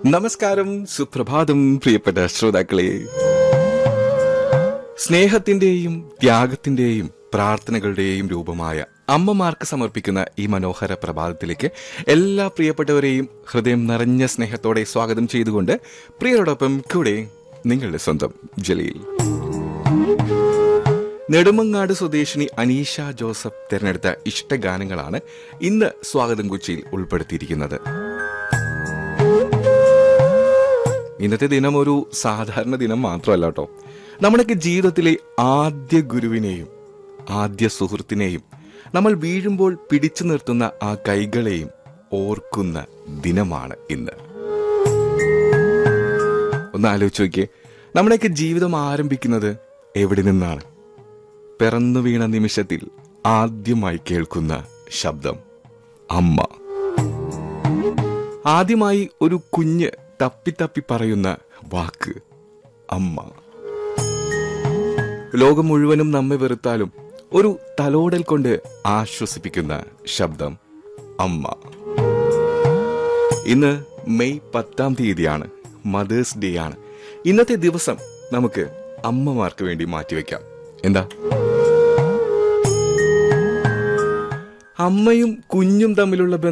നമസ്കാരം സുപ്രഭാതം പ്രിയപ്പെട്ട ശ്രോതാക്കളെ സ്നേഹത്തിന്റെയും ത്യാഗത്തിന്റെയും പ്രാർത്ഥനകളുടെയും രൂപമായ അമ്മമാർക്ക് സമർപ്പിക്കുന്ന ഈ മനോഹര പ്രഭാതത്തിലേക്ക് എല്ലാ പ്രിയപ്പെട്ടവരെയും ഹൃദയം നിറഞ്ഞ സ്നേഹത്തോടെ സ്വാഗതം ചെയ്തുകൊണ്ട് പ്രിയരോടൊപ്പം കൂടെ നിങ്ങളുടെ സ്വന്തം ജലീൽ നെടുമങ്ങാട് സ്വദേശിനി അനീഷ ജോസഫ് തിരഞ്ഞെടുത്ത ഇഷ്ടഗാനങ്ങളാണ് ഇന്ന് സ്വാഗതം കൊച്ചിയിൽ ഉൾപ്പെടുത്തിയിരിക്കുന്നത് ഇന്നത്തെ ദിനം ഒരു സാധാരണ ദിനം മാത്രമല്ല കേട്ടോ നമ്മുടെയൊക്കെ ജീവിതത്തിലെ ആദ്യ ഗുരുവിനെയും ആദ്യ സുഹൃത്തിനെയും നമ്മൾ വീഴുമ്പോൾ പിടിച്ചു നിർത്തുന്ന ആ കൈകളെയും ഓർക്കുന്ന ദിനമാണ് ഇന്ന് ഒന്ന് ആലോചിച്ച് നോക്കിയേ നമ്മുടെയൊക്കെ ജീവിതം ആരംഭിക്കുന്നത് എവിടെ നിന്നാണ് പിറന്നു വീണ നിമിഷത്തിൽ ആദ്യമായി കേൾക്കുന്ന ശബ്ദം അമ്മ ആദ്യമായി ഒരു കുഞ്ഞ് തപ്പി തപ്പി പറയുന്ന വാക്ക് അമ്മ ലോകം മുഴുവനും നമ്മെ വെറുത്താലും ഒരു തലോടൽ കൊണ്ട് ആശ്വസിപ്പിക്കുന്ന ശബ്ദം അമ്മ ഇന്ന് മെയ് പത്താം തീയതിയാണ് മദേഴ്സ് ഡേ ആണ് ഇന്നത്തെ ദിവസം നമുക്ക് അമ്മമാർക്ക് വേണ്ടി മാറ്റിവെക്കാം എന്താ അമ്മയും കുഞ്ഞും തമ്മിലുള്ള ബന്ധം